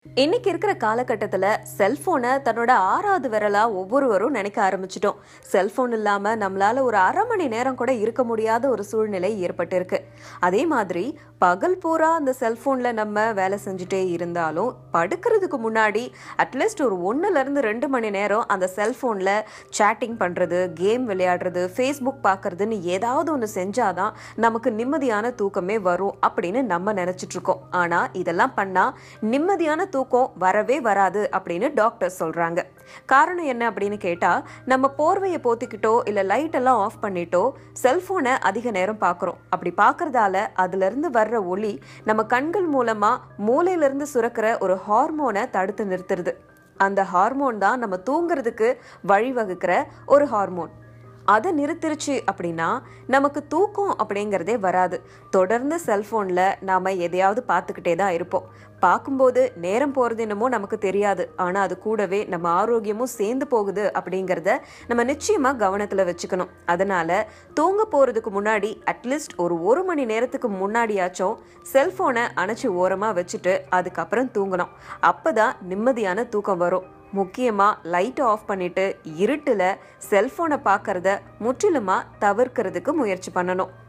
இன்னைக்கு இருக்கிற காலகட்டத்துல செல்போனை தன்னோட ஆறாவது விரலா ஒவ்வொருவரும் நினைக்க ஆரம்பிச்சிட்டோம் செல்போன் இல்லாம நம்மளால ஒரு அரை மணி நேரம் கூட இருக்க முடியாத ஒரு சூழ்நிலை ஏற்பட்டிருக்கு அதே மாதிரி பகல் பூரா அந்த செல்போன்ல நம்ம வேலை செஞ்சுட்டே இருந்தாலும் படுக்கிறதுக்கு முன்னாடி அட்லீஸ்ட் ஒரு ஒண்ணுல இருந்து ரெண்டு மணி நேரம் அந்த செல்போன்ல சேட்டிங் பண்றது கேம் விளையாடுறது ஃபேஸ்புக் பார்க்கறதுன்னு ஏதாவது ஒன்று செஞ்சாதான் நமக்கு நிம்மதியான தூக்கமே வரும் அப்படின்னு நம்ம நினைச்சிட்டு இருக்கோம் ஆனா இதெல்லாம் பண்ணா நிம்மதியான தூக்கம் வரவே வராது அப்படின்னு டாக்டர் சொல்றாங்க காரணம் என்ன அப்படின்னு கேட்டா நம்ம போர்வையை போத்திக்கிட்டோ இல்ல லைட் எல்லாம் ஆஃப் பண்ணிட்டோ செல்போனை அதிக நேரம் பார்க்குறோம் அப்படி பார்க்கறதால அதுல இருந்து வர்ற ஒளி நம்ம கண்கள் மூலமா மூளையில இருந்து சுரக்கிற ஒரு ஹார்மோனை தடுத்து நிறுத்துறது அந்த ஹார்மோன் தான் நம்ம தூங்குறதுக்கு வழிவகுக்கிற ஒரு ஹார்மோன் அதை நிறுத்திருச்சு அப்படின்னா நமக்கு தூக்கம் அப்படிங்கிறதே வராது தொடர்ந்து செல்ஃபோனில் நாம் எதையாவது பார்த்துக்கிட்டே தான் இருப்போம் பார்க்கும்போது நேரம் போகிறது என்னமோ நமக்கு தெரியாது ஆனால் அது கூடவே நம்ம ஆரோக்கியமும் சேர்ந்து போகுது அப்படிங்கிறத நம்ம நிச்சயமாக கவனத்தில் வச்சுக்கணும் அதனால் தூங்க போகிறதுக்கு முன்னாடி அட்லீஸ்ட் ஒரு ஒரு மணி நேரத்துக்கு முன்னாடியாச்சும் செல்ஃபோனை அணைச்சி ஓரமாக வச்சுட்டு அதுக்கப்புறம் தூங்கணும் அப்போ தான் நிம்மதியான தூக்கம் வரும் முக்கியமாக லைட்டை ஆஃப் பண்ணிட்டு இருட்டில் செல்ஃபோனை பார்க்கறத முற்றிலுமாக தவிர்க்கிறதுக்கு முயற்சி பண்ணணும்